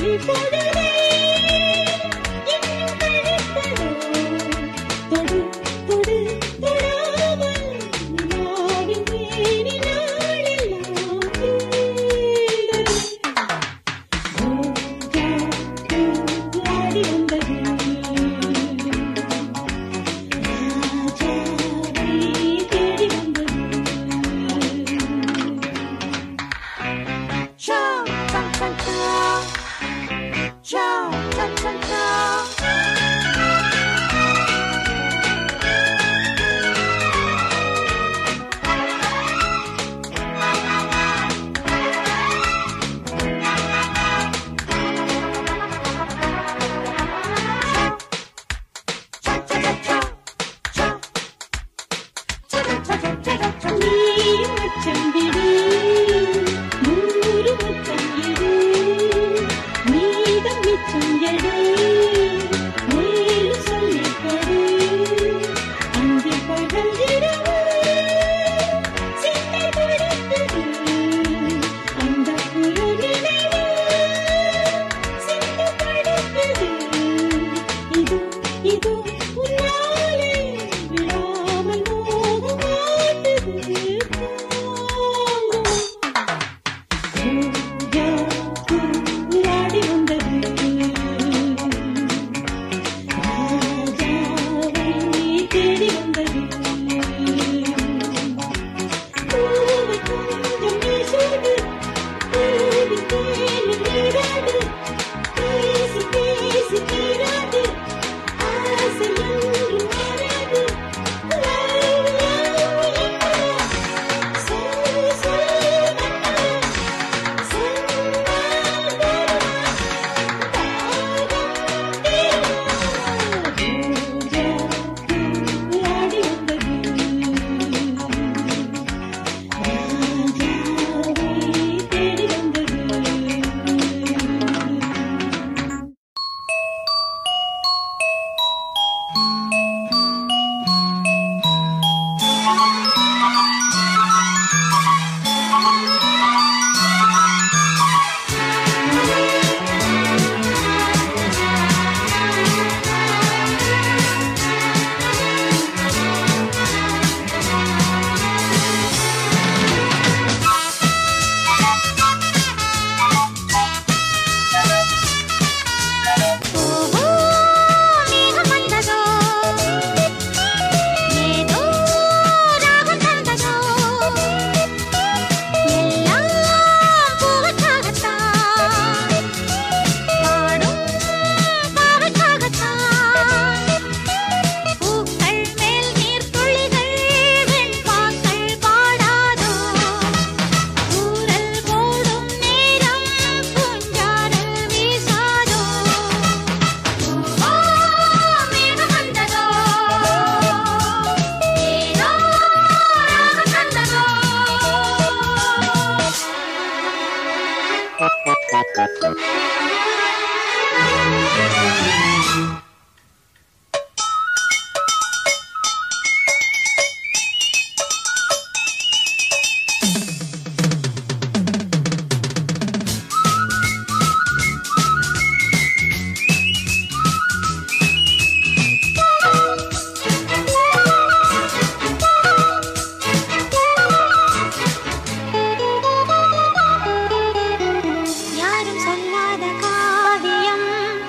யாரும் சொல்லாத காவியம்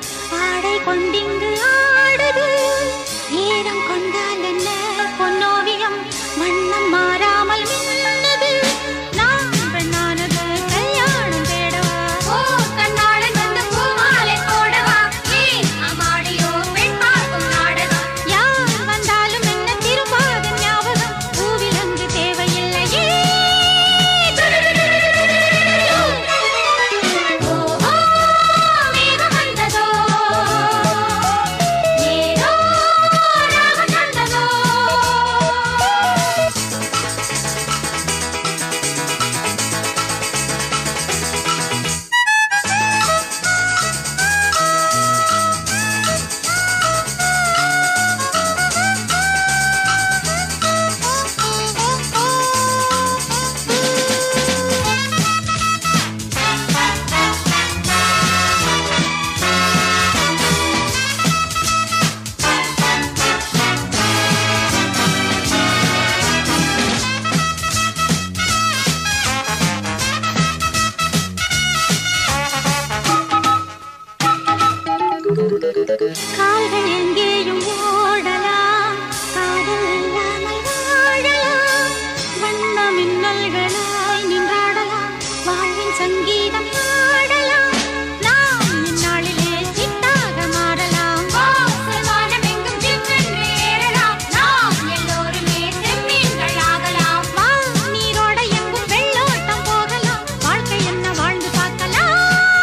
ஆடை கொண்டிங்கு ஆடுது ஈரம் கொண்டால் என்ன பொன்னோவியம் வண்ணம் மாறாமல் மின்னுது நான் பெண்ணானது கல்யாணம் தேடவா ஓ கண்ணாளன் வந்து பூமாலை போடவா ஏன் அம்மாடியோ பெண் பார்க்கும் நாடகம் யார் வந்தாலும் என்ன திரும்பாத ஞாபகம் பூவில் அங்கு தேவையில்லையே ஓஹோ மேகம் வந்ததோ கால்கள் எங்கேயும் ஓடலாம் காதல் இல்லாமல் வாழலாம் வண்ண மின்னல்களாய் நின்றாடலாம் வாழ்வின் சங்கீதம் பாடலாம் நாம் இந்நாளிலே சித்தாக மாறலாம் வாசல் வானமெங்கும் ஜிவ்வென்று ஏறலாம். நாம் எல்லோருமே செம்மீன்கள் ஆகலாம். வா நீரோட எங்கும் வெள்ளோட்டம் போகலாம் வாழ்க்கை என்ன வாழ்ந்து பார்க்கலாம்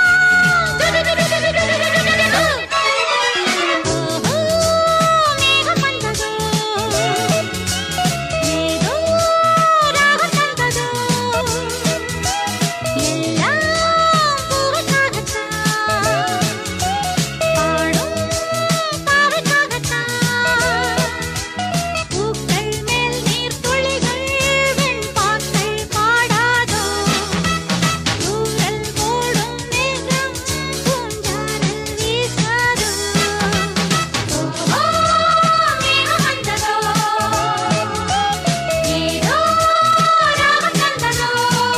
ஓஹோ, மேகம் வந்ததோ ஏதோ ராகம் தந்ததோ எல்லாம் பூவுக்காகத்தான் பாடும் பாவைக்காகத்தான் பூக்கள் மேல் நீர் துளிகள் வெண்பாக்கள் பாடாதோ தூரல் போடும் மேகம் பூஞ்சாரல் வீசாதோ ஓ, மேகம் வந்ததோ. ஏதோ ராகம் தந்ததோ.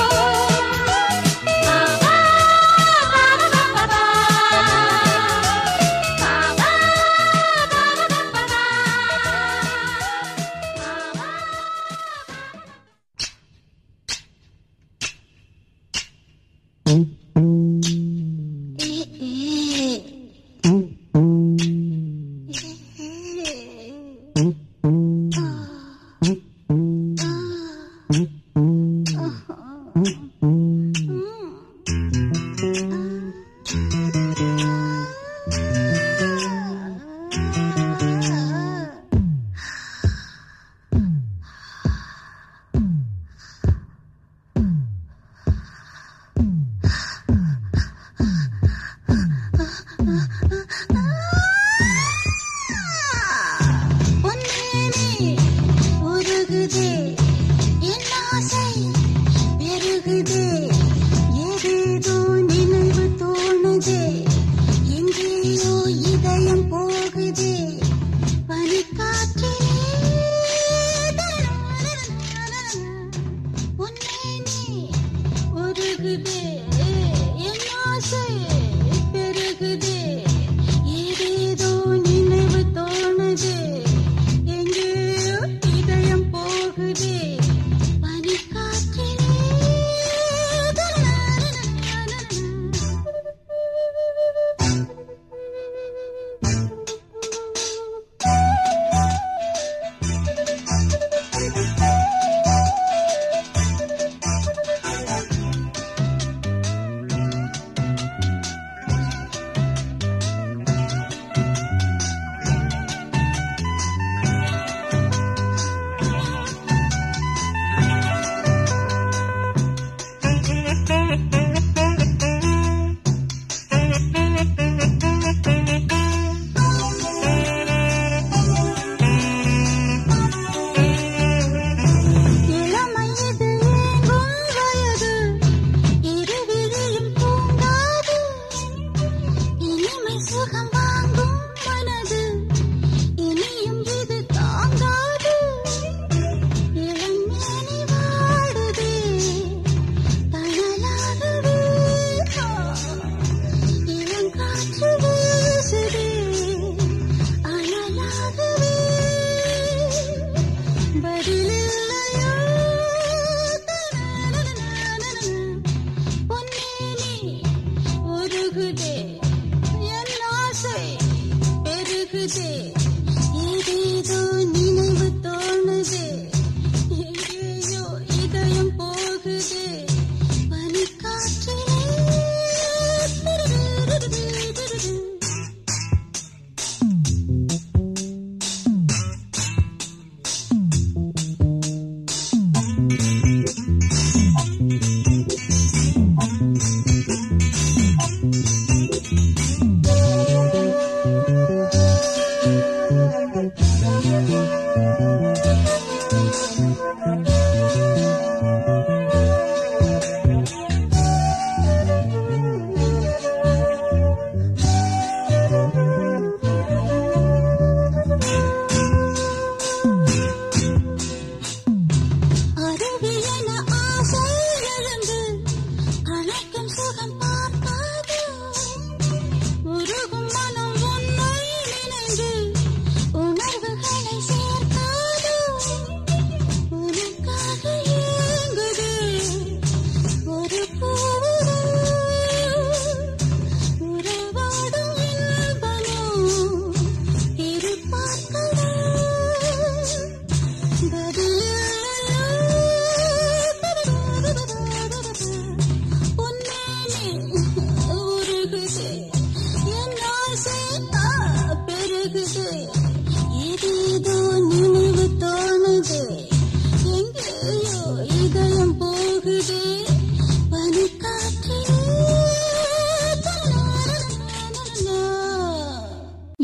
பாபா, பாபா, பாபா, பாபா, பொன்னேனே உருகுதே என் ஆசை பெருகுதே ஏதேதோ நினைவு தோணுதே எங்கேயோ இதயம் போகுதே பனிக்காற்றிலே பொன்னேனே உருகுதே என் ஆசை பெருகுதே ஏதேதோ நினைவு தோணுதே எங்கேயோ இதயம் போகுதே பனிக்காற்றிலே இளமை இது ஏங்கும் வயது இருவிழியும் தூங்காது இனிமை சுகம் வாங்கும் மனது இனியும் இது தாங்காது இளமேனி வாடுதே தணலாகவே இளங்காற்று வீசுதே அனலாகவே பதிலில்லையோ பொன்னேனி உருகுதே என் ஆசை பெருகுதே ஏதேதோ நினைவு தோணுதே எங்கேயோ இதயம் போகுதே பனிக்காற்றிலே பாபா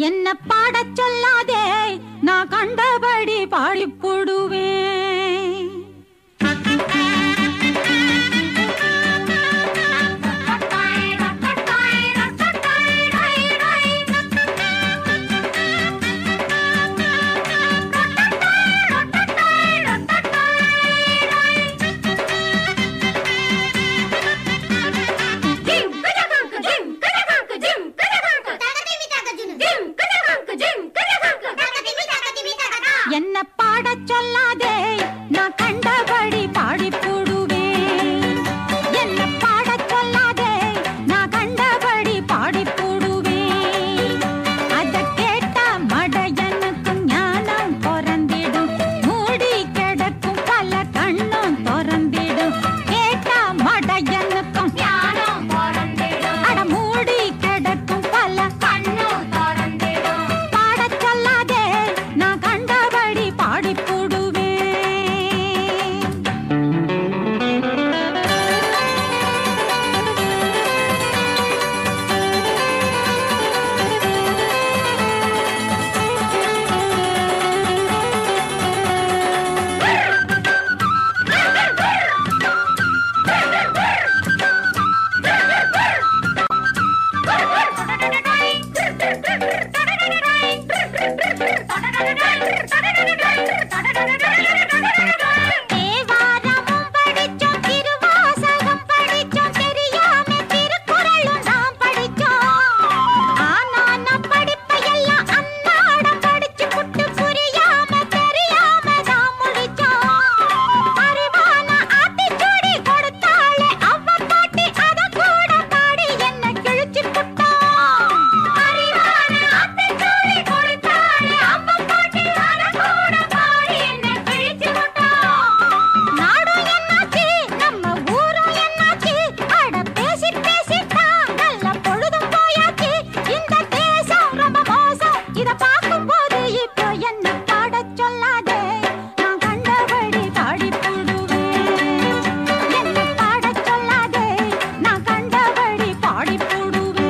என்ன பாடச் சொல்லாதே நான் கண்டபடி பாடிப் போடுவேன் என்ன பாடச் சொல்லாதே நான் கண்டபடி பாடிப் போடுவேன் என்ன பாடச் சொல்லாதே நான் கண்டபடி பாடிப் போடுவேன் அதக் கேட்ட மடையனுக்கும் ஞானம் பிறந்திடும் மூடி கிடக்கும் பல கண்ணும் திறந்திடும் கேட்ட மடையனுக்கும் அட மூடி கிடக்கும் பல பாடச் சொல்லாதே நான் கண்டபடி பாடிப் போடுவேன் தேவாரமும் படிச்சோம் திருவாசகம் படிச்சோம் தெரியாம திருக்குறளும் நாம் படிச்சோம் ஆனா நம் படிப்பையெல்லாம் அன்னாடம் படிச்சு புட்டு புரியாம தெரியாம தான் முடிச்சோம் அறிவான ஆத்திச்சூடி கொடுத்தாளே அவ பாட்டி அத கூட பாடி என்ன கிழிச்சு புட்டோம் அறிவான ஆத்திச்சூடி கொடுத்தாளே அவ பாட்டி அத கூட பாடி என்ன கிழிச்சு புட்டோம் நாடும் என்னாச்சு நம்ம ஊரும் என்னாச்சு அட பேசி பேசித்தான் நல்ல பொழுதும் போயாச்சு இந்த தேசம் ரொம்ப மோசம் இத பார்க்கும்போது இப்போ என்ன பாடச் சொல்லாதே நான் கண்டபடி பாடி போடுவேன் என்ன பாடச் சொல்லாதே நான் கண்டபடி பாடி போடுவேன்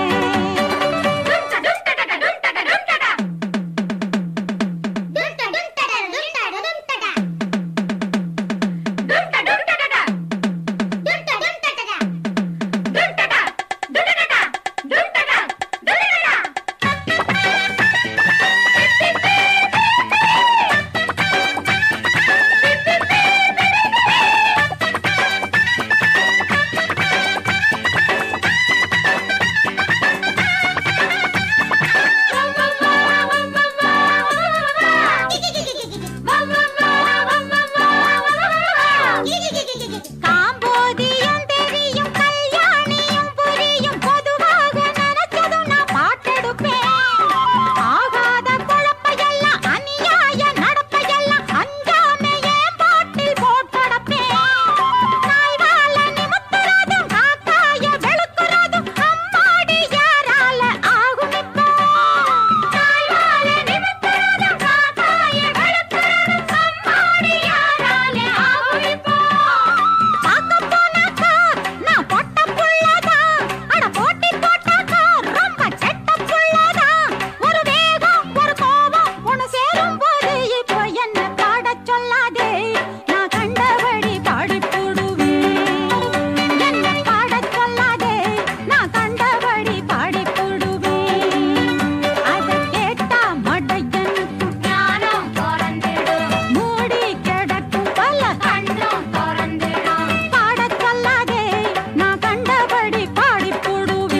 காம்போதியும் தெரியும் கல்யாணியும் புரியும் பொதுவாக நினைச்சதும் நான் பாட்டெடுப்பேன் ஆகாத குழப்பையெல்லாம் அநியாய நடப்பையெல்லாம் அஞ்சாம என் பாட்டில் போட்டடப்பேன் நாய்வால நிமித்துறதும் காக்காய வெளுக்குறதும் அம்மாடி யாரால ஆகும் இப்போ நாய்வால நிமித்துறதும் காக்காய வெளுக்குறதும் அம்மாடி யாரால ஆகும் இப்போ பார்க்க போனாக்கா நான் பொட்ட புள்ளதான் அட போட்டி போட்டாக்கா ரொம்ப செட்ட புள்ளதான் ஒரு வேகம் ஒரு கோபம் ஒண்ணு சேரும் போது இப்போ என்ன பாடச் சொல்லாதே நான் கண்டபடி பாடி போடுவேன் என்ன பாடச் சொல்லாதே நான் கண்டபடி பாடி போடுவேன் அதை கேட்டா மடையனுக்கு ஞானம் பிறந்திடும் மூடி கிடக்கும் பல கண்ணும் திறந்திடும் பாடச் சொல்லாதே நான் கண்டபடி பாடி போடுவேன்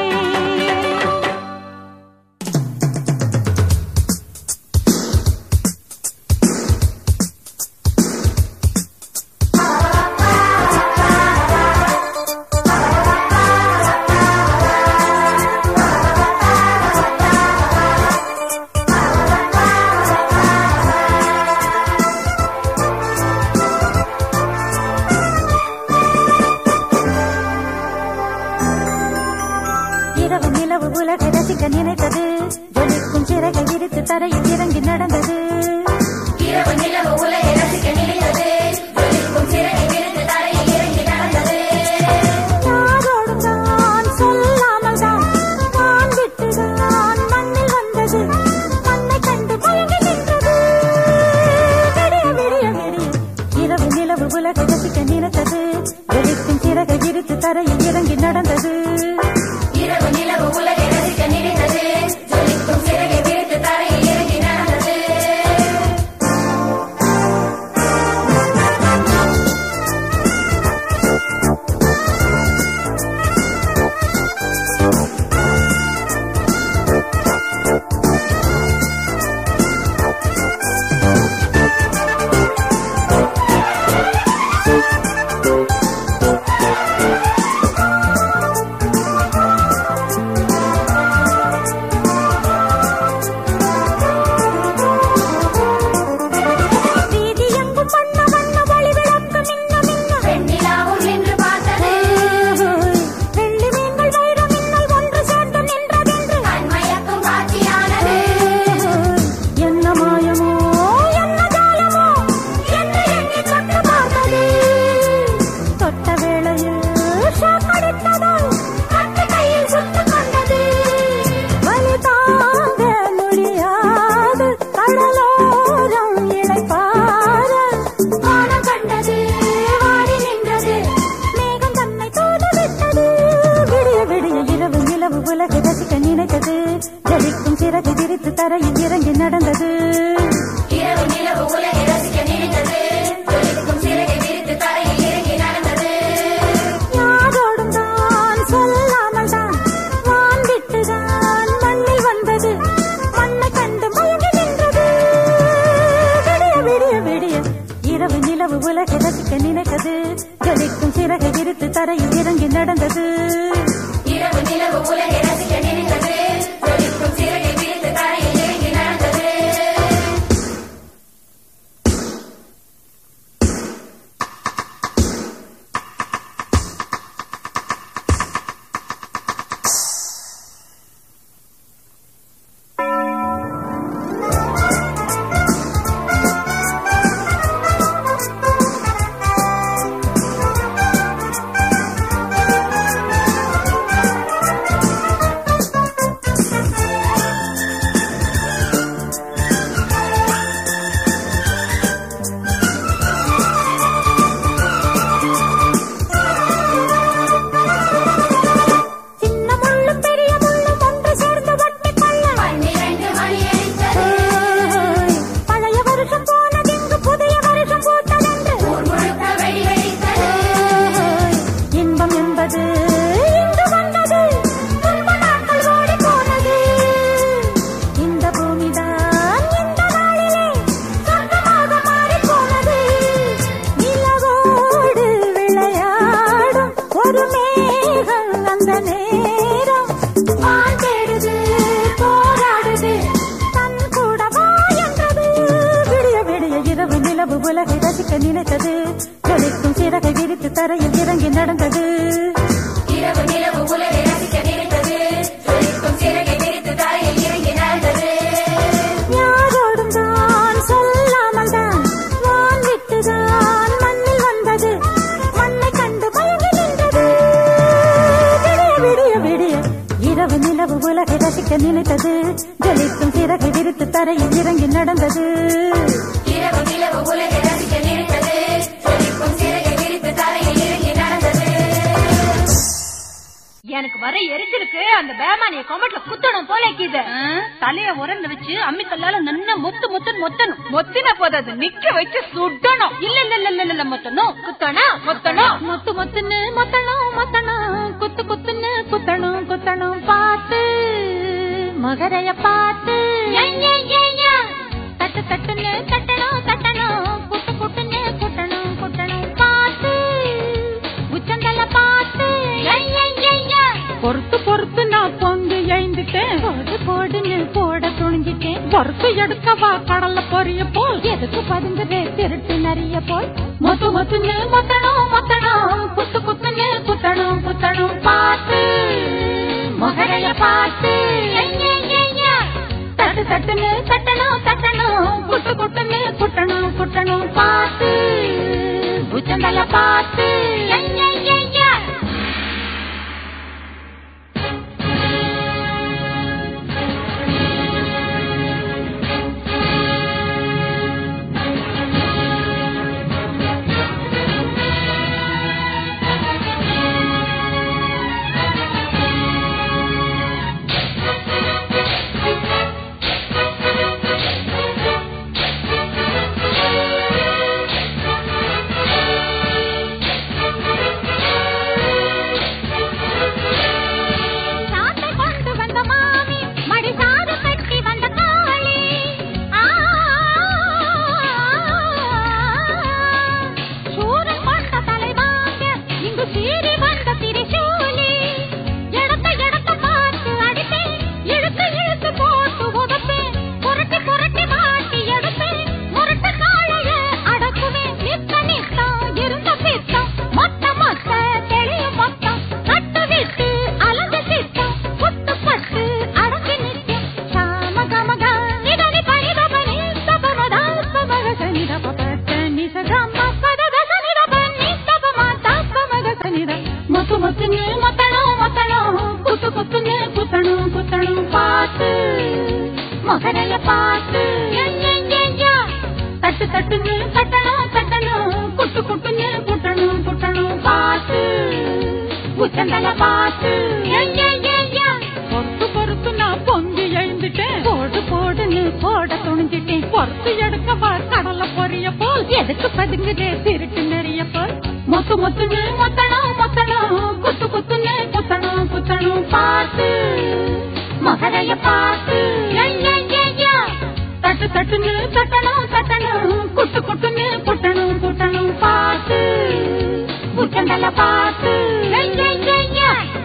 இரவு நிலவு உலகை ரசிக்க நினைத்தது ஜொலிக்கும் சிறகை விரித்து தரையில் இறங்கி நடந்தது இரவு நிலவு உலகை ரசிக்க நினைத்தது ஜொலிக்கும் சிறகை விரித்து தரையில் இறங்கி நடந்தது யாரோடும் தான் சொல்லாமல் தான் வான் விட்டுதான் மண்ணில் ரசிக்க நினைத்தது ஜலிக்கும் சிறகு விரித்து தரையில் இறங்கி நடந்தது இரவு நிலவு உலகை ரசிக்க நினைத்தது ஜொலிக்கும் சிறகை விரித்து தரையில் இறங்கி நடந்தது யாரோடும் தான் சொல்லாமல் தான் வான்விட்டு தான் மண்ணில் வந்தது மண்ணை கண்டு மயங்கி நின்றது விடிய விடிய விடிய இரவு நிலவு உலகை ரசிக்க நினைத்தது ஜலிக்கும் சிறகை விரித்து தரையில் இறங்கி நடந்தது இரவு நிலவு உலகை ரசிக்க நினைத்தது ஜொலிக்கும் சிறகை விரித்து தரையில் இறங்கி நடந்தது சின்ன முள்ளும் பெரிய முள்ளும் ஒன்று சேர்ந்து ஒட்டி கொள்ள பன்னிரண்டு மணி அடித்தது ஓய், பழைய வருஷம் போனதெங்கு புதிய வருஷம் போட்டதென்று ஊர் முழுக்க வெடி வெடித்தது ஓய், இன்பம் என்பது இங்கு வந்தது துன்ப நாட்கள் ஓடி போனது இந்த பூமிதான் இந்த நாளிலே சொர்க்கமாக மாறி போனது நிலவோடு விளையாடும் ஒரு மேகம் அந்த நேரம் வான் தேடுது போராடுது தன் கூட வா என்றது விடிய விடிய இரவு நிலவு உலகை ரசிக்க நினைத்தது ஜொலிக்கும் சிறகை விரித்து தரையில் இறங்கி நடந்தது இரவு நிலவு உலகை ரசிக்க நினைத்தது ஜொலிக்கும் சிறகை விரித்து தரையில் இறங்கி நடந்தது யாரோடும் தான் சொல்லாமல் தான் வான் விட்டு தான் மண்ணில் வந்தது மண்ணை கண்டு மயங்கி நின்றது விடிய விடிய விடிய இரவு நிலவு உலகை ரசிக்க நினைத்தது ஜலிக்கும் சிறகை விரித்து தரையில் இறங்கி நடந்தது இரவு நிலவு உலகை ரசிக்க நினைத்தது ஜொலிக்கும் சிறகை விரித்து தரையில் இறங்கி நடந்தது எனக்கு வர எரிச்சலுக்கு அந்த பேமானிய கொமட்ல குத்தணும் போல இருக்குது தலைய உரல்ல வச்சு அம்மி கல்லால நன்னா மொத்து முத்துன்னு மொத்தணும் மொத்தின போதாது நிக்க வச்சு சுடணும் இல்ல இல்ல இல்ல இல்ல இல்ல மொத்தணும் குத்தணும் மொத்தணும் மொத்து மொத்துன்னு மொத்தணும் மொத்தணும் குத்து குத்துன்னு குத்தணும் குத்தணும் பார்த்து மகரைய பார்த்து தட்டு தட்டுன்னு தட்டணும் தட்டணும் குட்டு குட்டுன்னு குட்டணும் குட்டணும் பார்த்து உச்சந்தல பார்த்து பொறுத்து பொறுத்து நான் பொந்து எழுந்துட்டேன் போடு போடுன்னு போட துணிஞ்சிட்டேன் பொறுத்து எடுக்கவா கடல்ல பொரிய போல் எதுக்கு பதுங்குதே திருட்டு நிறைய போல் மொத்து மொத்துன்னு மொத்தணும் மொத்தணும் குத்து குத்துன்னு குத்தணும் குத்தணும் பார்த்து மகரைய பார்த்து தட்டு தட்டுன்னு தட்டணும் தட்டணும் குட்டு குட்டுன்னு குட்டணும் குட்டணும் பார்த்து உச்சந்தல பார்த்து சாட்டை கொண்டு வந்த மாமி மடி சாறு கட்டி வந்த காளி ஆ, சூரன் கொண்ட தலைவாங்க இங்கு சீறி வந்த திரிசூலி இடத்த இடத்த பார்த்து அடிப்பேன் இழுத்து இழுத்து போட்டு உதப்பேன் புரட்டி புரட்டி மாட்டி எடுப்பேன் முரட்டு காளைய அடக்குவேன் நித்த நித்தம் இருந்த பித்தம் மொத்த மொத்த தெளியும் மொத்தம் கட்டு விட்டு அலந்து சித்தம் புட்டு பட்டு அடங்கி நிற்கும் சாம கமக நிதனி பனித பனி தபமதா பமக சனித பபத்த நிச கம பதத சனித பனி தபமா தபமக சனித மொத்து மொத்துன்னு மொத்தணும் மொத்தணும் குத்து குத்துன்னு குத்தணும் குத்தணும் பார்த்து மகரைய பார்த்து தட்டு தட்டுன்னு தட்டணும் தட்டணும் குட்டு குட்டுன்னு குட்டணும் குட்டணும் பார்த்து உச்சந்தல பார்த்து பொறுத்து பொறுத்து எடுக்க பார் கடல பொரிய போல் எதுக்கு பதுங்குதே திருட்டு நெறிய போல் மொத்து மொத்துன்னு மொத்தணும் மொத்தணும் குத்து குத்துன்னு குத்தணும் குத்தணும் பார்த்து மகரைய பார்த்து ஐய, ஐய, ஐய. தட்டு தட்டுன்னு தட்டணும் தட்டணும் குட்டு குட்டுன்னு குட்டணும் குட்டணும் பார்த்து உச்சந்தல பார்த்து ஐய, ஐய, ஐய.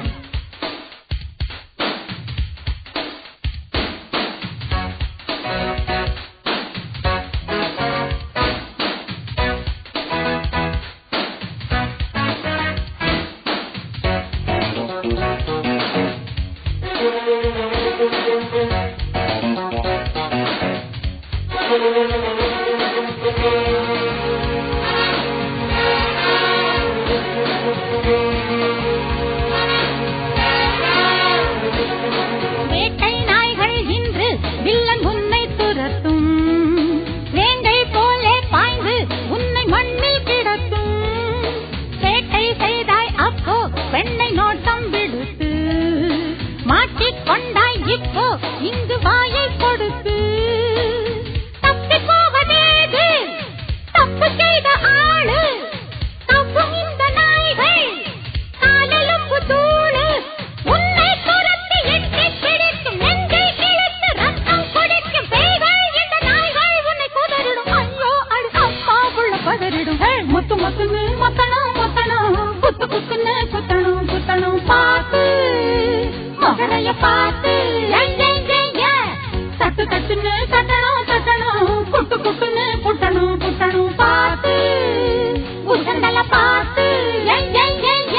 வேட்டை நாய்கள் இன்று வில்லன் உன்னை துரத்தும் வேங்கை போலே பாய்ந்து உன்னை மண்ணில் கிடத்தும் வேட்டை செய்தாய் அப்போ பெண்ணை நோட்டம் விடுத்து மாட்டிக் கொண்டாய் இப்போ இங்கு வாயை கொடுத்து தப்பி போவதேது தப்பு செய்த ஆளு தப்பும் இந்த நாய்கள் காலெலும்பு தூளு உன்னை துரத்தி எட்டி பிடிக்கும் நெஞ்சை கிழித்து ரத்தம் குடிக்கும் பேய்கள் இந்த நாய்கள் உன்னை குதறிடும் ஐயோ அடு அப்பா புள்ள பதறிடும் ஹே, முத்து முத்துன்னு மொத்தணும் மொத்தணும் குத்து குத்துன்னு குத்தணும் குத்தணும் பார்த்து மகரைய பார்த்து ஐய, ஐய, ஐய. தட்டு தட்டுன்னு தட்டணும் தட்டணும் குட்டு குட்டுன்னு குட்டணும் குட்டணும் பார்த்து உச்சந்தல பார்த்து ஐய, ஐய, ஐய.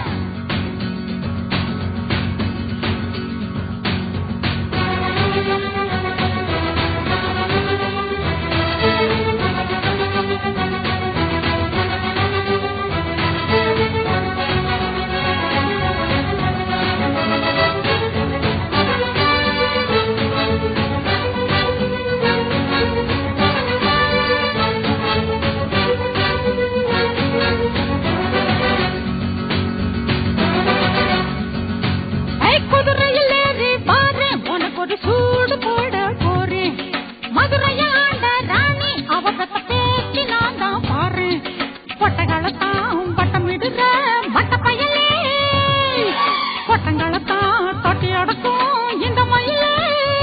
ஐ குதிரையில் ஏறி வாரேன் உனக்கு ஒரு சூடு போட போறேன் மதுரைய ஆண்ட ராணி அவசத்த பேச்சு நான் தான் பாறேன் பொட்டகளத்தான் பட்டமிடுற மட்ட பயலே பொட்டங்களத்தான் தொட்டி அடக்கும் இந்த மயிலே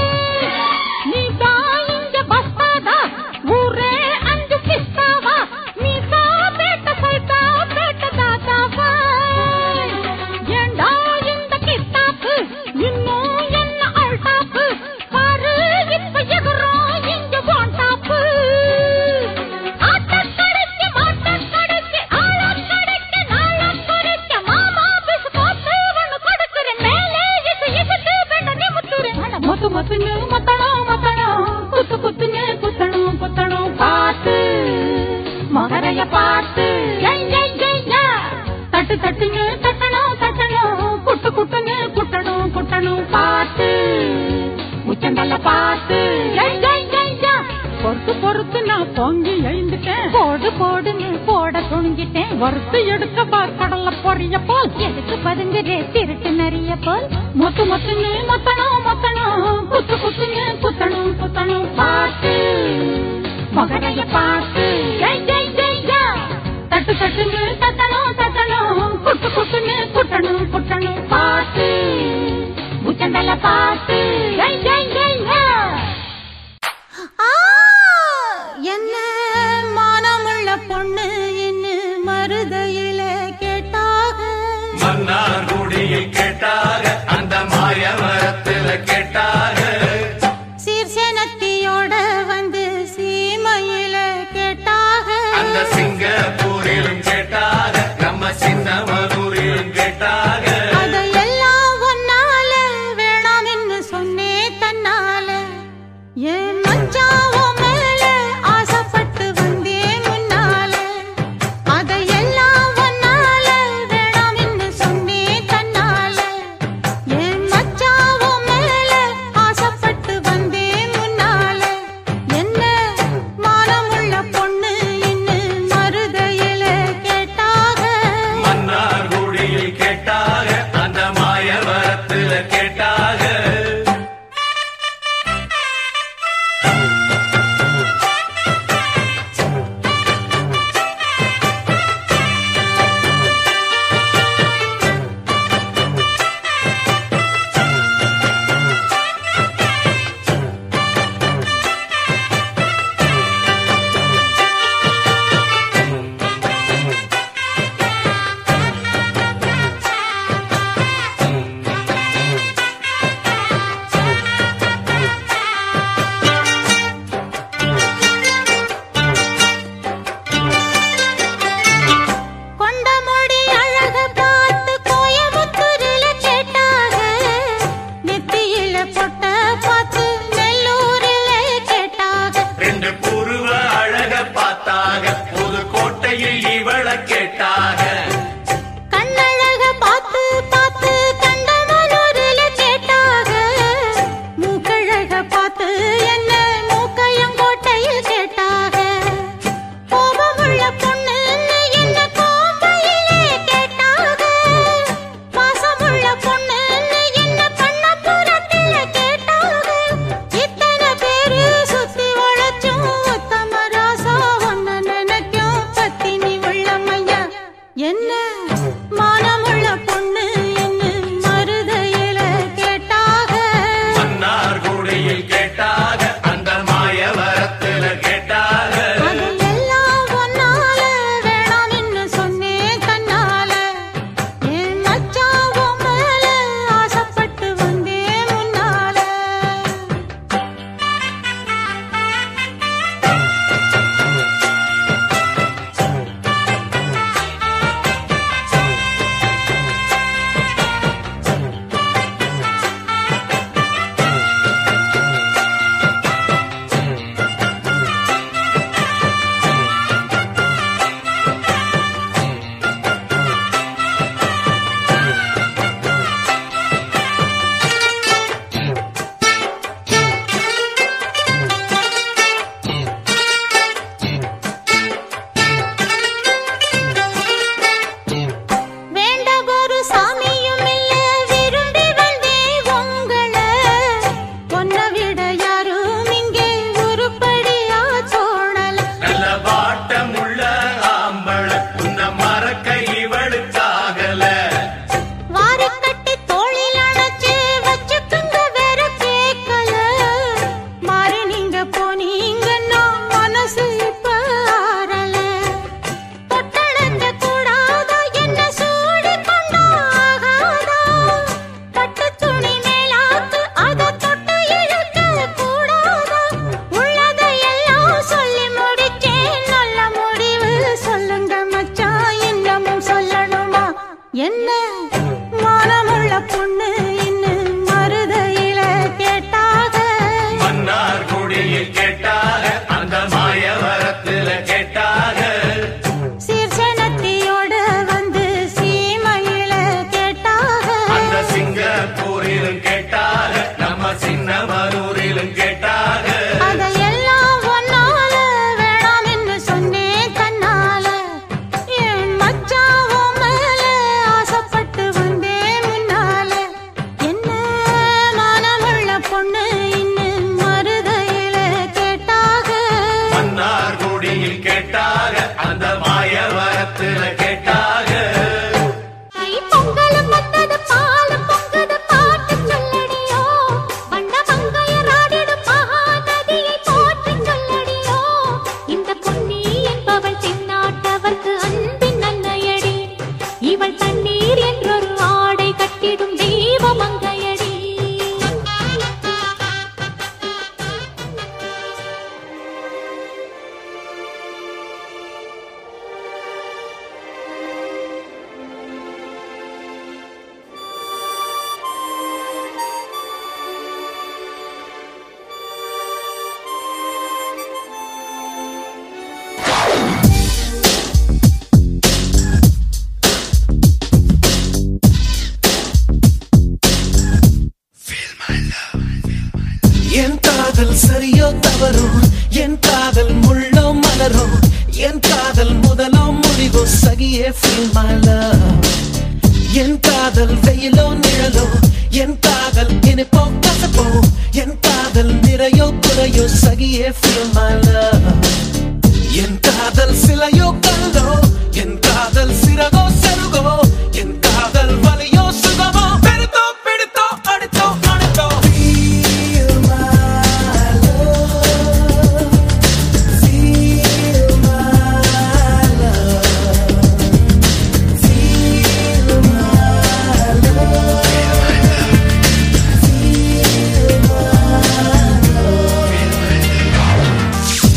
நீ தான் இங்க பஸ்தாதா ஊரே அஞ்சு பிஸ்தாவா நீ தான் பேட்ட சைத்தா பேட்ட தாத்தாவா ஏண்டா இந்த கித்தாப்பு இன்னும் என்ன அல்டாப்பு பாரு இப்ப எகுறோம் இங்க போண்டாப்பு ஆட்டக் கடைக்கு மாட்டக் கடைக்கு ஆளக் கடைக்கு நாளக் கடைக்கு மாமா பிஸ்கோத்து ஒண்ணு கொடுக்குறேன் மேலே இசு இசுக்கு வேண்ட நிமுத்துறேன் அட மொத்து மொத்துன்னு மொத்தணும் மொத்தணும் குத்து குத்துன்னு குத்தணும் குத்தணும் பார்த்து மகரைய பார்த்து ஐ, ஐ, ஐ, ஐ. தட்டு தட்டுன்னு தட்டணும் தட்டணும் குட்டு குட்டுன்னு குட்டணும் குட்டணும் பார்த்து உச்சந்தல்ல பார்த்து ஐ, ஐ, ஐ, ஐ. பொறுத்து பொறுத்து நான் பொங்கி எழுந்துட்டேன் போடு போடுன்னு போட துணிஞ்சிட்டேன் வறுத்து எடுக்க பார் கடல்ல பொரிய போல் எதுக்கு பதுங்குதே திருட்டு நெறிய போல் மொத்து மொத்துன்னு மொத்தணும் மொத்தணும் குத்து குத்துன்னு குத்தணும் குத்தணும் பார்த்து மகனைய பார்த்து ஐ, ஐ, ஐ, ஐ. தட்டு தட்டுன்னு தட்டணும் தட்டணும் குட்டு குட்டுன்னு குட்டணும் குட்டணும் பார்த்து உச்சந்தல பார்த்து ஐ, ஐ, ஐ, ஐ. ஆ, என்ன மானமுள்ள பொண்ணு இன்னு மருதையில கேட்டாக மன்னார்குடியில் கேட்டாக அந்த மாய மரத்துல கேட்டாக சீர்சேனத்தியோட வந்து சீமையில கேட்டாக அந்த சிங்கப்பூரிலும் கேட்டாக நம்ம சின்னமனூரிலும் கேட்டாக அதையெல்லாம் ஒன்னால வேணாம் என்று சொன்னே பொட்ட பார்த்து நெல்லூரில் கேட்டாக ரெண்டு புருவ அழக பார்த்தாக புது கோட்டையில் இவள கேட்டாக கண்ணழக பார்த்து பார்த்து கண்டமனூரில் கேட்டாக மூக்கழக பார்த்து என்ன மூக்கையங்கோட்டையில் கேட்டாக கோபமுள்ள பொண்ணு என்ன கோம்பையிலே கேட்டாக பாசமுள்ள பொண்ணு என்ன கண்ணபுரத்தில கேட்டாக இத்தனை பேரு சுத்தி வளைச்சும் உத்தம ராசா ஒன்ன நினைக்கும் பத்தினி உள்ளமையா என்ன மானமுள்ள பொண்ணு என்ன மருதையில கேட்டாக மன்னார் குடியில் கேட்டாக அந்த மாயவரத்துல கேட்டாக அதெல்லாம் ஒன்னால வேணாம்னு சொன்னேன் கண்ணால என் மச்சான் உன் மேல ஆசைப்பட்டு வந்தேன் முன்னால வேண்ட ஒரு சாமியும் இல்ல விரும்பி வந்தேன் உங்கள பொன்ன விட யாரும் இங்கே உருப்படியா தோணல நல்ல வாட்டமுள்ள ஆம்பள உன்னை மறக்க இவளுக்காகல வாரி கட்டி தோளில் அணைச்சு வச்சுக்குங்க வேற கேட்கல மாறி நீங்க போனீங்கன்னா மனசு இப்ப ஆறல தொட்டணைக்க கூடாதா என்ன சூடி கொண்டா ஆகாதா பட்டு துணி மேலாக்கு அத தொட்டு இழுக்க கூடாதா உள்ளதை எல்லாம் சொல்லி முடிச்சேன் நல்ல முடிவு சொல்லுங்க மச்சான் இன்னமும் சொல்லணுமா என்ன மானமுள்ள பொண்ணு இன்னும் மருதையில கேட்டாக மன்னார் குடியில் கேட்டாக அந்த மாயவரத்துல கேட்டாக சீர்சனத்தியோட வந்து சீமையில கேட்டாக அந்த சிங்கப்பூரிலும் கேட்டாக நம்ம சின்னமனூரிலும் கேட்டாக அதையெல்லாம் ஒன்னால வேணாம்னு சொன்னேன் கண்ணால என் மச்சான் உன் மேல ஆசைப்பட்டு வந்தேன் முன்னால என்ன மானமுள்ள பொண்ணு இன்னும் மருதையில கேட்டாக மன்னார் குடியில் கேட்டாக அந்த மாயவரத்துல கேட்டாக ஐ பொங்கலும் வந்தது பாலும் பொங்குது பாட்டு சொல்லடியோ வண்ண மங்கையராடிடும் மகாநதியை போற்றி சொல்லடியோ இந்த பொன்னி என்பவள் தென்னாட்டவர்க்கு அன்பின் நன்மையடி இவள் தண்ணீர் என்றொரு ஆடை கட்டிடும் தெய்வ மங்கையடி என் காதல் சரியோ தவறோ என் காதல் முள்ளோ மலரோ என் காதல் முதலோ முடிவோ சகியே feel my love என் காதல் வெயிலோ நிழலோ என் காதல் இனிப்போ கசப்போ என் காதல் நிறையோ குறையோ சகியே feel my love என் காதல் சிலையோ கல்லோ என் காதல் சிறகோ செருகோ என் காதல் வலியோ சுகமோ பெருத்தோ பிடித்தோ அடுத்தோ அணைத்தோ Feel my love. Feel my love. Feel my love. Feel my love.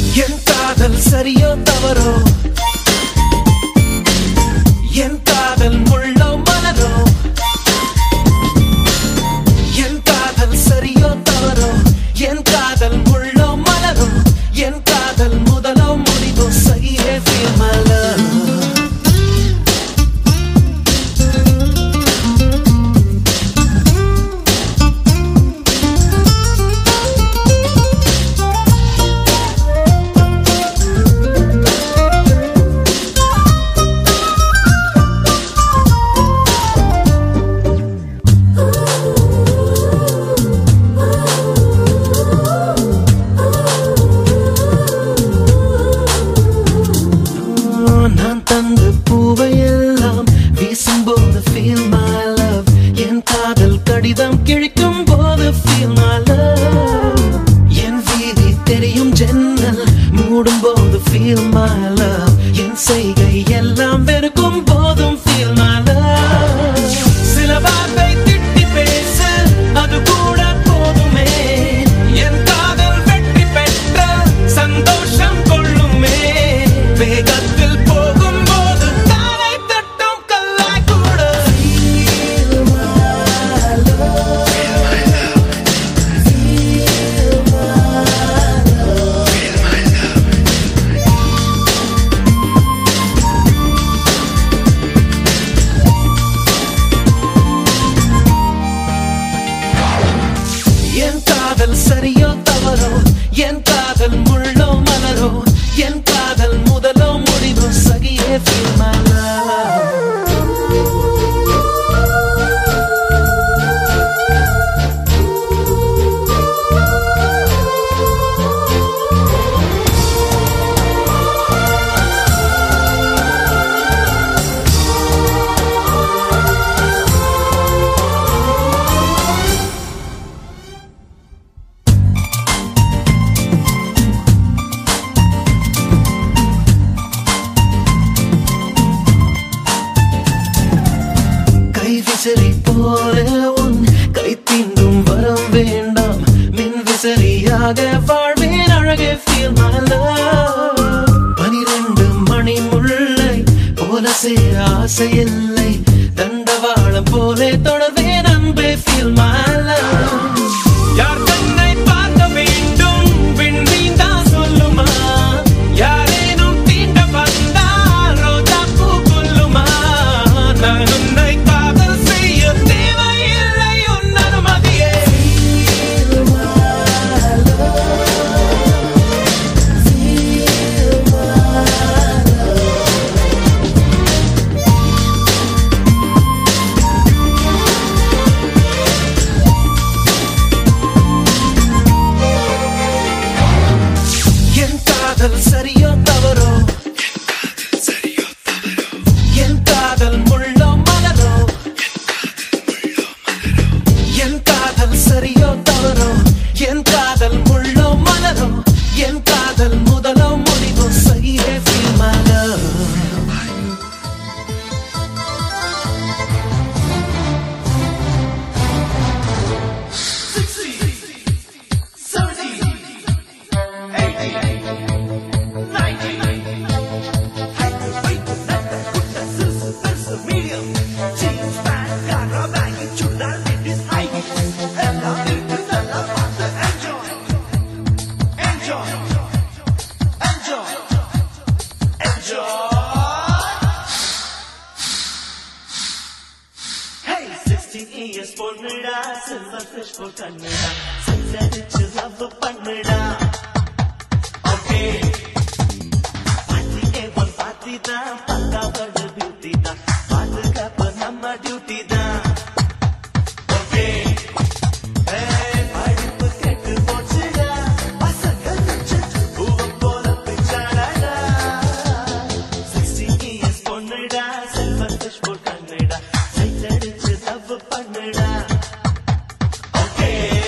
feel my love என் வீதி தெரியும் ஜன்னல் மூடும் போது feel my love என் செய்கை எல்லாம் வெறுக்கும் போதும் feel my love சில வார்த்தை திட்டி பேசு அது கூட போதுமே என் காதல் வெற்றி பெற்ற சந்தோஷம் கொள்ளுமே வேகத்தில் போகும்போது தானை தட்டும் கல்லாய் கூட Feel my love. என் காதல் சரியோ தவறோ என் காதல் முள்ளோ மலரோ என் காதல் முதலோ முடிவோ சகியே feel my love கை விசிறி போல உன் கை தீண்டும் வரம் வேண்டாம் மின் விசிறியாக வாழ்வேன் அழகே ஃபீல் my love பனிரெண்டு மணி முல்லை போல சேர ஆசை இல்லை தண்டவாளம் போலே தொடர்வேன் அன்பே ஃபீல் my love யார் தன்னை பார்க்க வேண்டும் விண்மீன் தான் சொல்லுமா யாரேனும் தீண்ட வந்தால் ரோஜா பூ கொல்லுமா நான் உன்னை காதல் செய்ய தேவையில்லை உன் அனுமதியே என் காதல் சரியோ தவறோ என் காதல் முள்ளோ மலரோ என் காதல் சரியோ தவறோ என் காதல் முள்ளோ மலரோ என் காதல் முதலோ முடிவோ சரியே feel my love பொண்ணுடா சில்வர் ஃபிஷ் போல் கண்ணுடா சஞ்சரிச்சு லவ் பண்ணுடா ஓகே பாத்தியே ஒன் பாத்தி தான் பக்காவோட பியூட்டி தான் பாதுகாப்பு நம்ம டியூட்டி தான் ஓகே படிப்பு கெட்டு போச்சுடா பசங்க நெஞ்சத்து பூவை போல பிச்சாடா சிக்ஸ்டீன் இயர்ஸ் பொண்ணுடா சில்வர் ஃபிஷ் போல் கண்ணுடா சைட் அடிச்சு லவ் பண்ணுடா ஓகே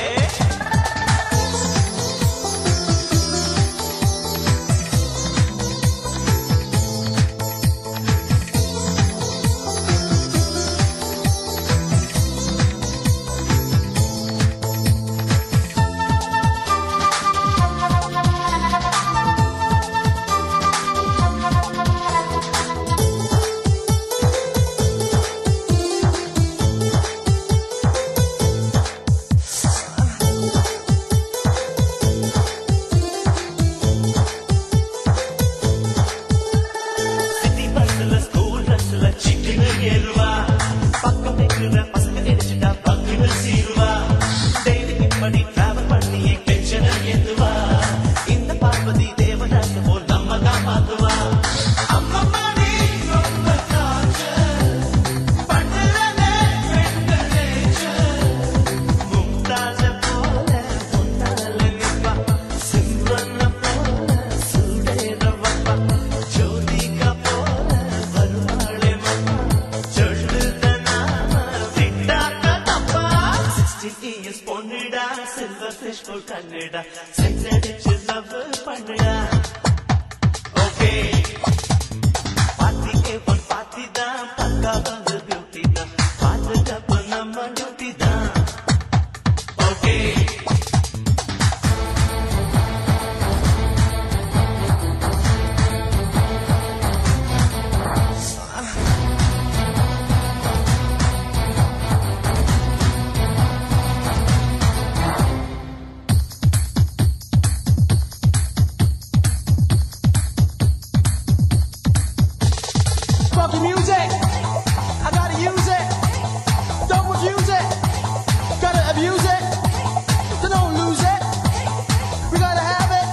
சிட்டி பஸ்ல ஸ்கூல் பஸ்ல சிக்கன ஏறுவா பக்கம் நிக்கிற பசங்க எரிச்சுட்டா பங்குல சீருவா டெய்லி இப்படி டிராவல் பண்ணி டென்ஷன் ஏத்துவா இந்த பார்வதி தேவதாச போல் நம்ம தான் பார்த்துவா அம்மம்மா நீ ரொம்ப torture. பண்ணுறதே பெண்கள் nature. மும்தாஜ போல முன்னால நிப்பா. சிம்ரன போல சுடேற வப்பா. ஜோதிகா போல வருவாளே மம்மா. சொல்லுத நாம விட்டாக்க தப்பா. 16 years பொண்ணுடா பொண்ணுடா சில்வர் ஃபிஷ் போல் கண்ணுடா செக்ஸ் அடிச்சு லவ் பண்ணுடா ஓகே பாத்திக்கே பொன் பாத்தி தான் பக்கா வந்து பியூட்டி தான் பாதுகாப்பு நம்ம டியூட்டி தான் okay Fuck the music. I gotta use it. Don't refuse it. Gotta abuse it. So don't lose it. We gotta have it.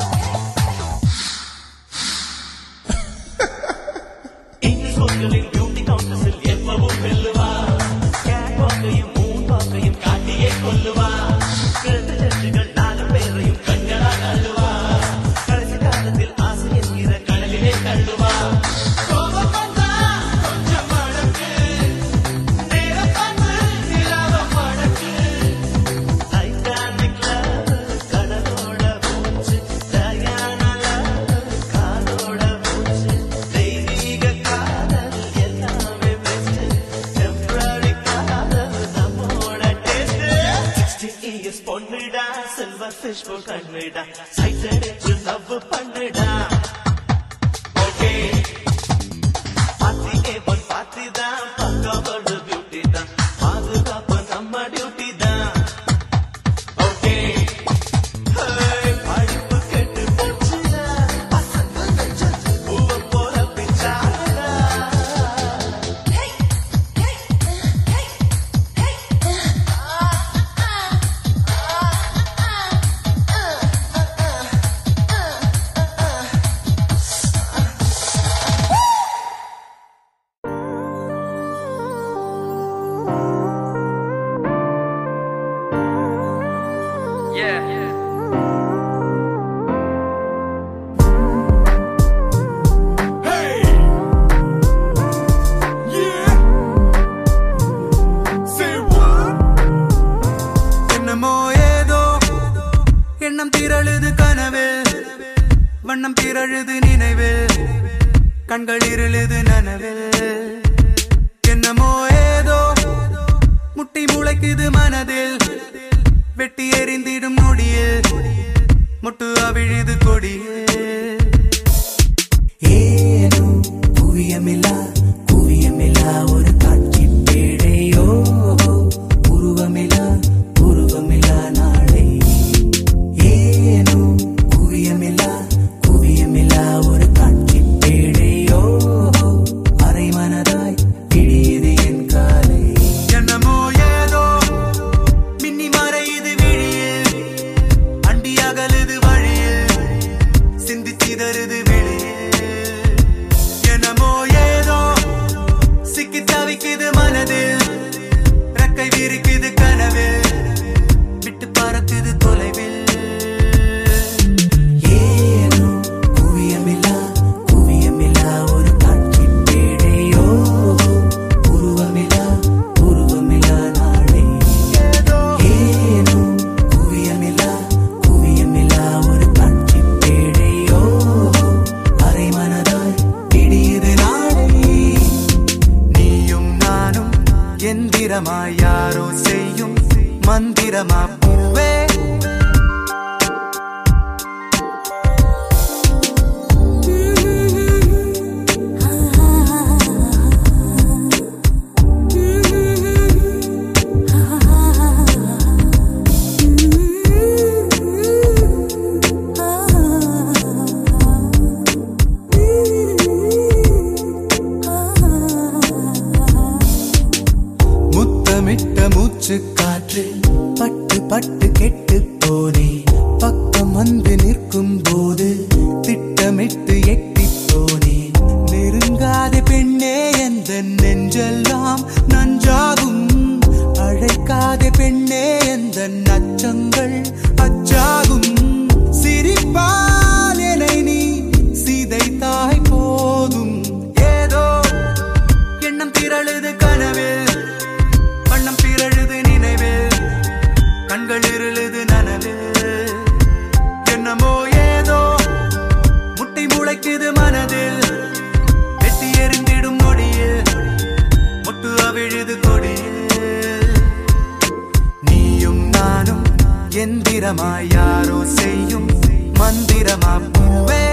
English மக்களின் பியூட்டி கவுண்டஸில் எப்பவும் வெல்லுவா கேட் வாக்கையும் மூன் வாக்கையும் காட்டியே கொல்லுவா கிழக்கு ஜட்ஜுகள் நாலு பேரையும் கண்களால் அள்ளுவா கடைசி காலத்தில் ஆசை என்கிற கடலிலே தள்ளுவா கோபம் வந்தா கொஞ்சம் வழக்கு நேரம் பார்த்து நிலாவம் வழக்கு டைட்டானிக் லவ் கடலோட மூச்சு டயானா லவ் காலோட மூச்சு தெய்வீக காதல் எல்லாமே பெஸ்ட் டெம்பரரி காதல் நம்மோட டேஸ்ட் சிக்ஸ்டி இயர்ஸ் பொண்ணுடா சில்வர் ஃபிஷ் போல் கண்ணுடா சைட் அடிச்சு லவ் பண்ணுடா ஓகே பாத்திக்கே பொன் பாத்தி தான் பக்காவோட பியூட்டி தான் பாதுகாப்பு நம்ம டியூட்டி தான் ஓகே படிப்பு கெட்டு போச்சுடா பசங்க வச்சது பூவை போல பிச்சாடா என்னமோ ஏதோ எண்ணம் திரழுது கனவு வண்ணம் திரழுது நினைவு கண்கள் இருளுது நனவு என்னமோ ஏதோ முட்டி முளைக்குது மனதில் வெட்டி எறிந்திடும் நொடியில் முட்டு அவிழுது கொடியில் ஏனோ குவியமில்லா குவியமில்லா ஒரு காட்சி பேழையோ உருவமில்லா உருவமில்லா நாளை ஏனோ குவியமில்லா குவியமில்லா ஒரு காட்சி பேழையோ அரை மனதாய் கிழியுது என் காலை என்னமோ ஏதோ மின்னி மறையுது விழியில் அண்டி அகலுது வழியில் சிந்தி சிதறுது வெளியில் என்னமோ ஏதோ சிக்கி தவிக்குது மனதில் ரெக்கை விரிக்குது கனவில் விட்டு பறக்குது தொலைவில் ஏனோ குவியமில்லா குவியமில்லா ஒரு காட்சி பேழையோ உருவமில்லா உருவமில்லா நாளை ஏனோ குவியமில்லா குவியமில்லா ஒரு காட்சி பேழையோ அரை மனதாய் இடியுது நாளை நீயும் நானும் எந்திரமாய் யாரோ செய்யும் மந்திரமா பூவே முத்தமிட்ட மூச்சு காற்று பட்டு பட்டு கெட்டு போனே பக்கம் வந்து நிற்கும் போது திட்டமிட்டு எட்டி போனே நெருங்காத பெண்ணே எந்த நெஞ்செல்லாம் நஞ்சாகும் அழைக்காத பெண்ணே எந்த நச்சங்கள் அச்சாகும் சிரிப்பால் என்னை நீ சிதைத்தாய் போதும் ஏதோ எண்ணம் திரழுது கனவில் வண்ணம் பிறழுது நினைவில் கண்கள் இருளுது எந்திரமாய் யாரோ செய்யும் மந்திரமா பூவே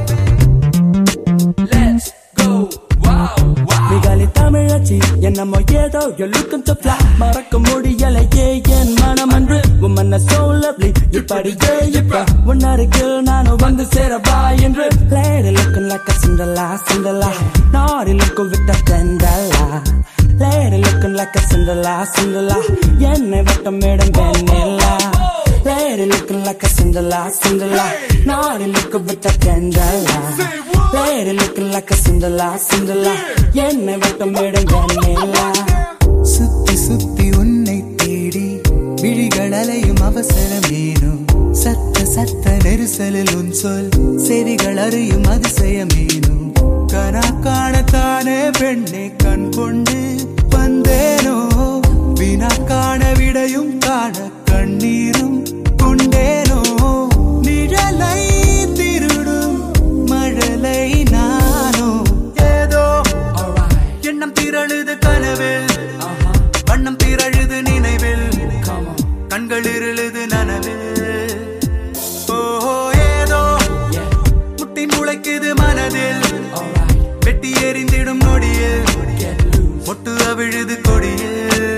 மிகாலி தமிழச்சி என்னமோ ஏதோ you're looking to fly மறக்க முடியலையே என் மனம் அன்று உம்மன்ன so lovely இப்படியே இப்ப உன்னருகில் நானும் வந்து சேரவா என்று lady looking like a Cinderella Cinderella naughty looking with a Cinderella lady looking like a Cinderella Cinderella என்னை வட்டம் மேடம் வெண்ணிலா lady looking like a Cinderella Cinderella naughty looking with a Cinderella lady looking like a Cinderella Cinderella என்னை வட்டம் madam வெண்ணிலா சுத்தி சுத்தி உன்னை தேடி விழிகள் அலையும் அவசரமேனும் சத்த சத்த நெரிசலில் உன் சொல் செவிகள் அறியும் அதிசயமேனும் கனா காணத்தானே பெண்ணை கண் கொண்டு வந்தேனோ வினா காண விடையும் காண கண்ணீரும் கொண்டேனோ நிழலை திருடும் மழலை நானோ ஏதோ எண்ணம் திரழுது கனவில் வண்ணம் திரழுது நினைவில் கண்கள் இருளுது நனவில் ஓஹோ ஏதோ முட்டி முளைக்குது மனதில் வெட்டி எறிந்திடும் நொடியில் ஒட்டு அவிழுது கொடியில்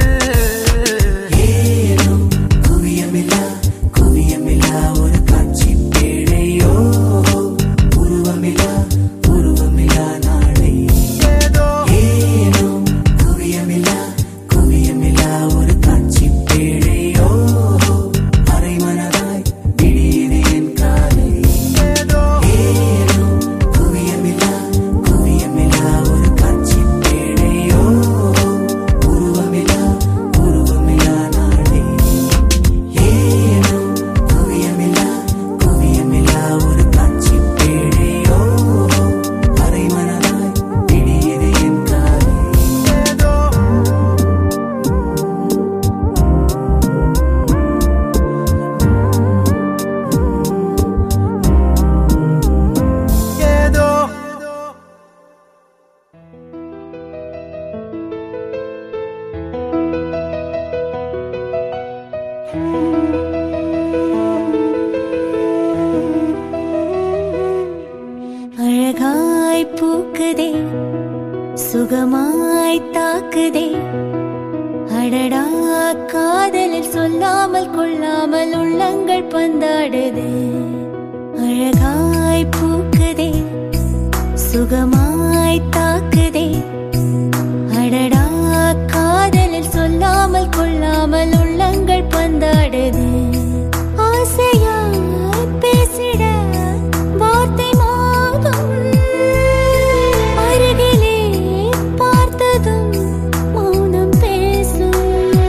ஏனோ குவியமில்லா குவியமில்லா ஒரு காட்சி பேழையோ உருவமில்லா உருவமில்லா நாளை ஏதோ ஏனோ குவியமில்லா குவியமில்லா ஒரு காட்சி பேழையோ அரை மனதாய் விடியது என் காலை ஏதோ ஏனோ குவியமில்லா குவியமில்லா ஒரு காட்சி பேழையோ உருவமில்லா உருவமில்லா நாளை ஏனோ குவியமில்லா குவியமில்லா ஒரு காட்சி பேழையோ அரை மனதாய் விடியது என் காலை ஏதோ ஏதோ அழகாய் பூக்குதே சுகமாய் தாக்குதே அடடா காதலில் சொல்லாமல் கொள்ளாமல் உள்ளங்கள் பந்தாடுதே அழகாய் பூக்குதே சுகமாய் தாக்குதே அடடா காதலில் சொல்லாமல் கொள்ளாமல் உள்ளங்கள் பந்தாடுது ஆசையாய் பேசிட வார்த்தை மோதும் அருகிலே பார்த்ததும் மௌனம் பேசும்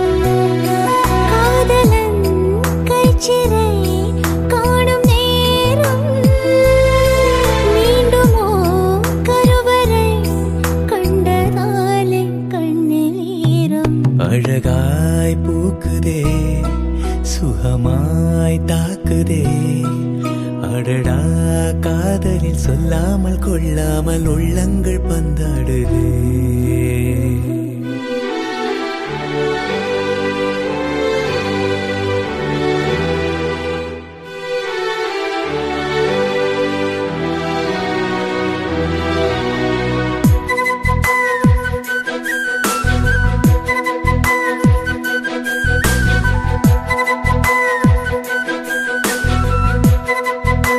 காதலன் கைச்சிறை காணும் நேரம் மீண்டுமோ கருவறை கண்டதாலே கண்ணில் ஈரம் அழகாய் பூக்குதே சுகமாய் தாக்குதே அடடா காதலில் சொல்லாமல் கொள்ளாமல் உள்ளங்கள் பந்தாடுதே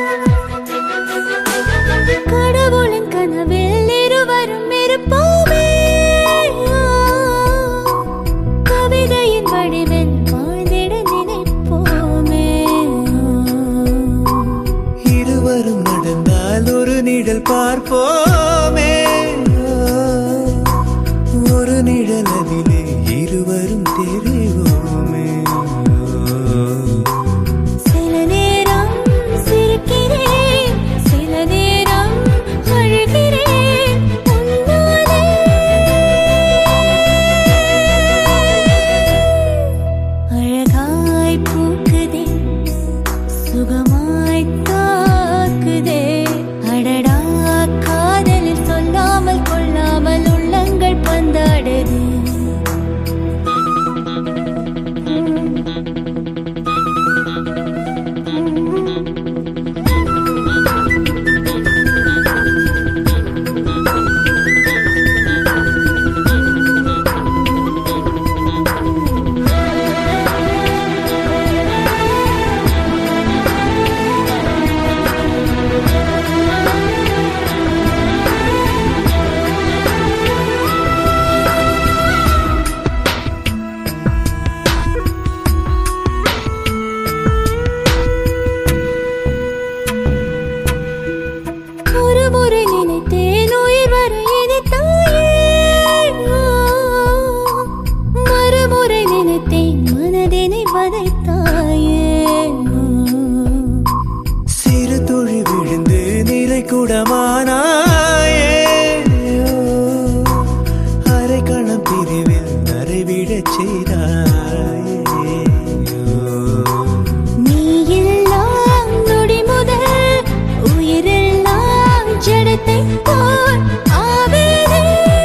கடவுளின் கனவில் இருவரும் இருப்போமே ஒரு முறை நினைத்தேன் உயிர் வர இனித்தாயே மறுமுறை நினைத்தேன் மனதினை வதைத்தாயே சிறு துளி விழுந்து நிலை கூடமானாயே அரை கணம் பிரிவில் நரைவிடச் செய்தாயே நீ எல்லாம் நொடி முதல் உயிரெல்லாம் ஜடத்தை போல் ஆவேனே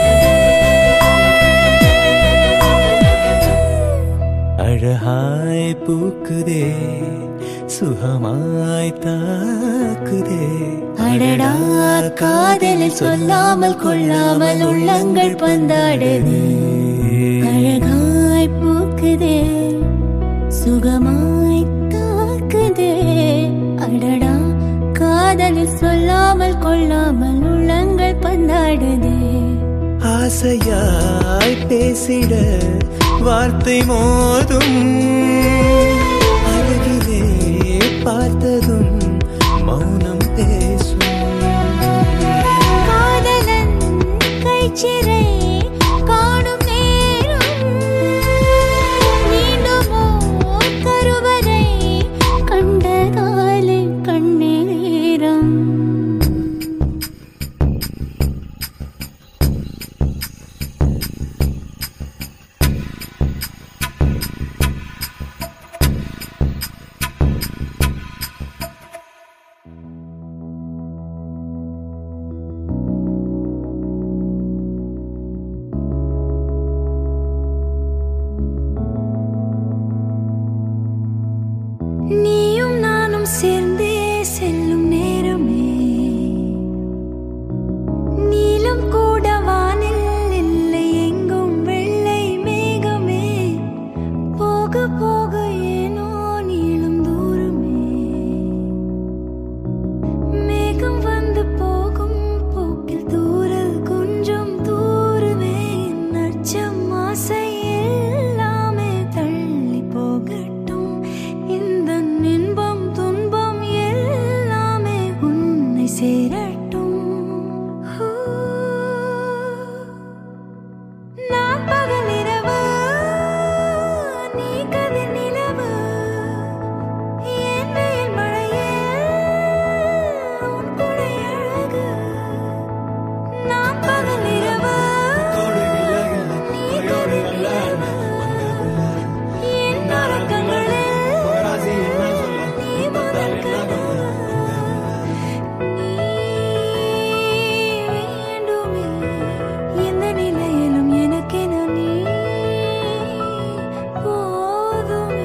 அழகாய் பூக்குதே சுகமாய் தாக்குதே அடடா காதலில் சொல்லாமல் கொள்ளாமல் உள்ளங்கள் பந்தாடுது அழகாய் பூக்குதே சுகமாய் தாக்குதே அடடா காதலில் சொல்லாமல் கொள்ளாமல் உள்ளங்கள் பந்தாடுதே ஆசையாய் பேசிட வார்த்தை மோதும் அருகிலே பார்த்ததும் மௌனம் பேசும் காதலன் கைச்சிறை காணும் நேரம் மீண்டுமோ கருவறை கண்ட காலை கண்ணீரம் நீயும் நானும் சேர்ந்தே செல்லும் நேரமே நீலம் கூட வானில் இல்லை எங்கும் வெள்ளை மேகமே போக போக ஏனோ நீளும் தூரமே மேகம் வந்து போகும் போக்கில் தூரல் கொஞ்சம் தூரமே நச்சம் ஆசை எல்லாமே தள்ளி போகட்டும் இந்த இன்பம் துன்பம் எல்லாமே உன்னை சேரட்டும் ஹூ. நான் பகல் இரவு நீ கதிர் நிலவு என் வெயில் மழையே உன் கொடை அழகு நான் பகல் இரவு நீ கதிர் நிலவு என் உறக்கங்களில் நீ முதல் கனவு நீ வேண்டுமே எந்த நிலையிலும் எனக்கென நீ போதுமே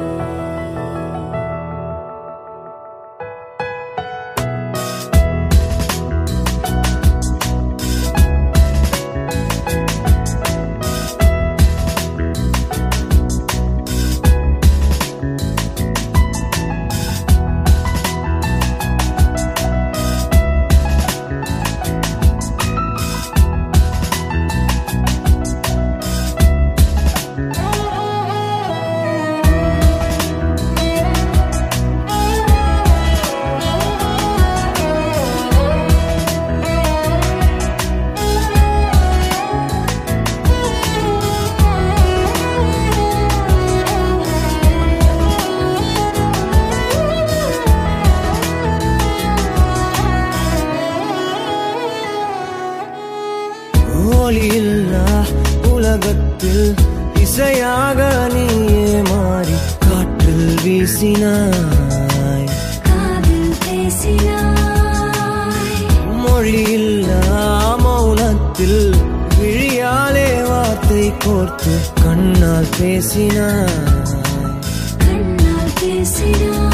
ஒளியில்லா உலகத்தில் இசையாக நீயே மாறி காற்றில் வீசினாய் காதில் பேசினாய் மொழியில்லா மௌனத்தில் விழியாலே வார்த்தை கோர்த்து கண்ணால் பேசினாய் கண்ணால் பேசிடான்